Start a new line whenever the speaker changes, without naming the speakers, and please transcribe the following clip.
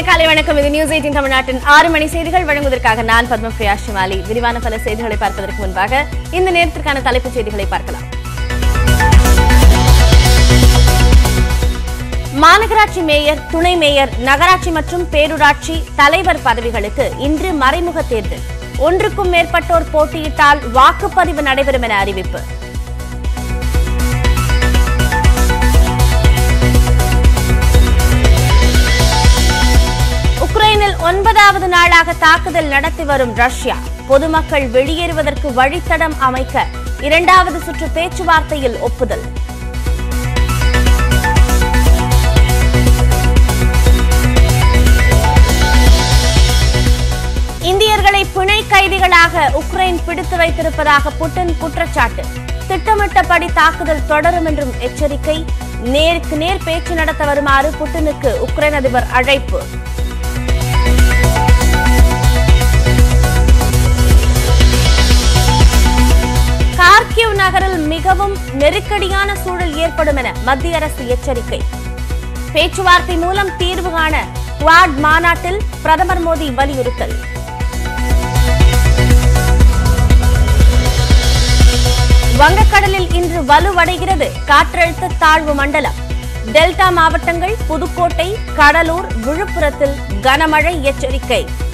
காலை வணக்கம் இது நியூஸ் எயிட்டின் தமிழ்நாட்டின் ஆறு மணி செய்திகள் வழங்குவதற்காக நான் பத்மபிரியா ஷிமாலி விரிவான பல செய்திகளை பார்ப்பதற்கு முன்பாக இந்த நேரத்திற்கான தலைப்புச் செய்திகளை பார்க்கலாம் மாநகராட்சி மேயர் துணை மேயர் நகராட்சி மற்றும் பேரூராட்சி தலைவர் பதவிகளுக்கு இன்று மறைமுக தேர்தல் ஒன்றுக்கும் மேற்பட்டோர் போட்டியிட்டால் வாக்குப்பதிவு நடைபெறும் என அறிவிப்பு உக்ரைனில் ஒன்பதாவது நாளாக தாக்குதல் நடத்தி வரும் ரஷ்யா பொதுமக்கள் வெளியேறுவதற்கு வழித்தடம் அமைக்க இரண்டாவது சுற்று பேச்சுவார்த்தையில் ஒப்புதல் இந்தியர்களை பிணை கைதிகளாக உக்ரைன் பிடித்து வைத்திருப்பதாக புட்டின் குற்றச்சாட்டு திட்டமிட்டபடி தாக்குதல் தொடரும் என்றும் எச்சரிக்கை நேருக்கு நேர் பேச்சு நடத்த வருமாறு புட்டினுக்கு உக்ரைன் அதிபர் அழைப்பு கார்கிவ் நகரில் மிகவும் நெருக்கடியான சூழல் ஏற்படும் என மத்திய அரசு எச்சரிக்கை பேச்சுவார்த்தை மூலம் தீர்வு காண குவாட் மாநாட்டில் பிரதமர் மோடி வலியுறுத்தல் வங்கக்கடலில் இன்று வலுவடைகிறது காற்றழுத்த தாழ்வு மண்டலம் டெல்டா மாவட்டங்கள் புதுக்கோட்டை கடலூர் விழுப்புரத்தில் கனமழை எச்சரிக்கை